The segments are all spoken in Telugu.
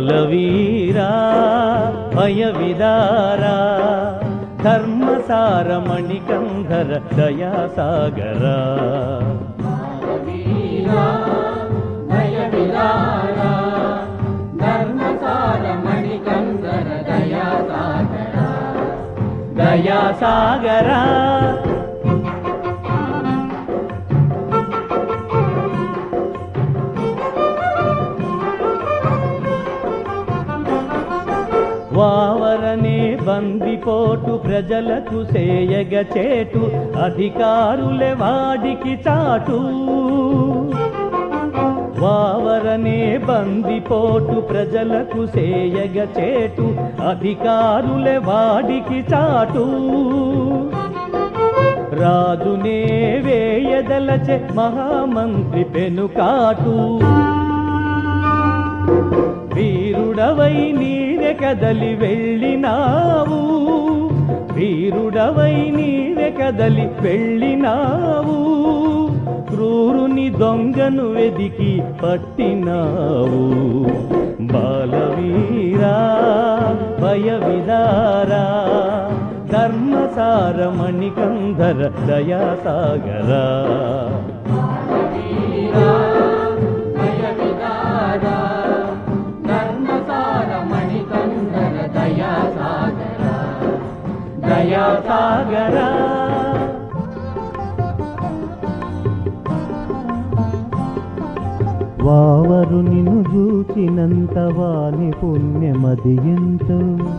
బాలవీరా భయ విదారా ధర్మసార మణికంధర దయాసాగరా వీరా భయ విదారా ధర్మసార మణికందర దయా సాగరా దయాసాగరా వావరనే బందిపోటు ప్రజలకు సేయగ చేటు అధికారులే వాడికి చాటు వావరనే బందిపోటు ప్రజలకు సేయగ చేటు అధికారులే వాడికి చాటు రాజునే వేయదలచే మహామంత్రి పెనుకాటు వీరుడవై నీవె కదలి వెళ్ళినావు వీరుడవై నీవె కదలి వెళ్ళినావు క్రూరుని దొంగను వెదికి పట్టినావు బాలవీరా భయ విదారా ధర్మసార మణికంధర దయాసాగరా వీరా భయ విదారా ధర్మసార మణికందర దయా సాగరా దయాసాగరా వావరు నిన్ను చూచినంత వాని పుణ్యమది ఎంతో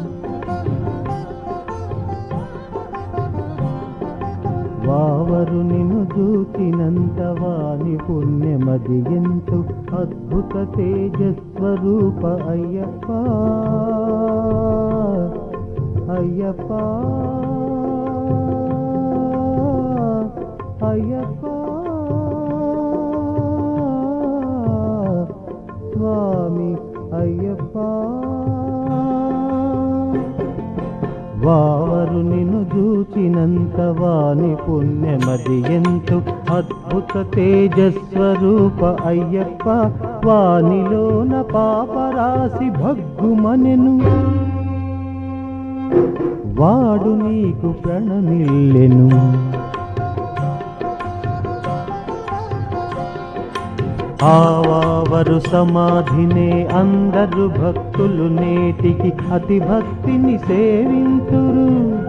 వావరు నిన్ను చూచినంత వాని పుణ్యమది ఎంతో అద్భుత తేజస్వరూప అయ్యప్ప అయ్యప్ప అయ్యప్ప స్వామి అయ్యప్ప వావరు నిన్ను చూచినంత వాని పుణ్యమది ఎంతో అద్భుత తేజస్వరూప అయ్యప్ప వానిలోన పాపరాశి భగ్గుమనెను వాడు నీకు ప్రణమిల్లెను ఆవావరు సమాధినే అందరు భక్తులు నేటికి అతి భక్తిని సేవింతురు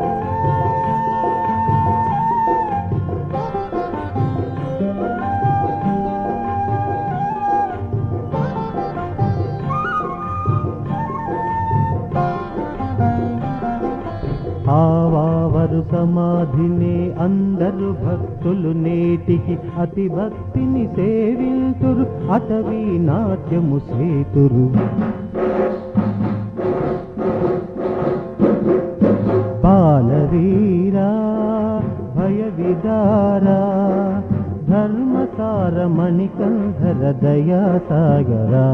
ఆవావరు సమాధినే అందరు భక్తులు నేటికి అతి భక్తిని సేవింతురు అటవీ నాట్యము సేతురు బాలవీరా భయ విదారా ధర్మసార మణికంధర దయా సాగరా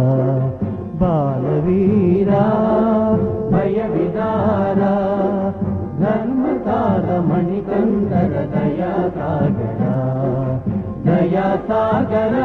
బాలవీరా భయ విదారా ధర్మసార మణికంధర దయా సాగరా దయా సాగరా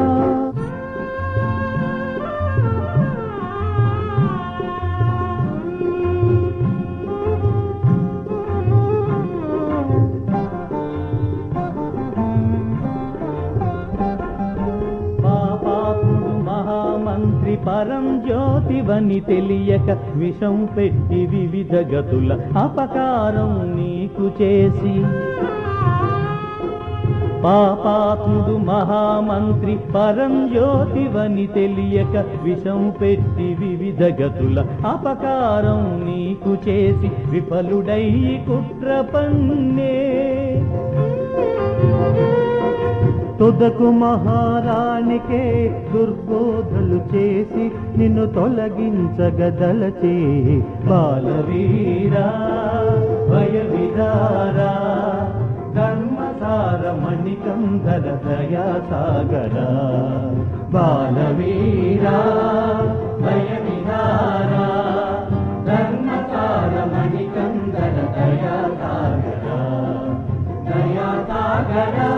పాపాత్ముడు మహామంత్రి పరం జ్యోతివని తెలియక విషం పెట్టి వివిధ గతుల అపకారం నీకు చేసి పాపాత్ముడు మహామంత్రి పరం జ్యోతివని తెలియక విషం పెట్టి వివిధ గతుల అపకారం నీకు చేసి విఫలుడై కుట్ర పన్నే తుదకు మహారాణికే దుర్బోధలు చేసి నిన్ను తొలగించగదలచే బాలవీరా భయ విదారా ధర్మసార మణికంధర దయా సాగరా బాలవీరా భయ విదారా ధర్మసార మణికంధర దయా సాగరా దయా సాగరా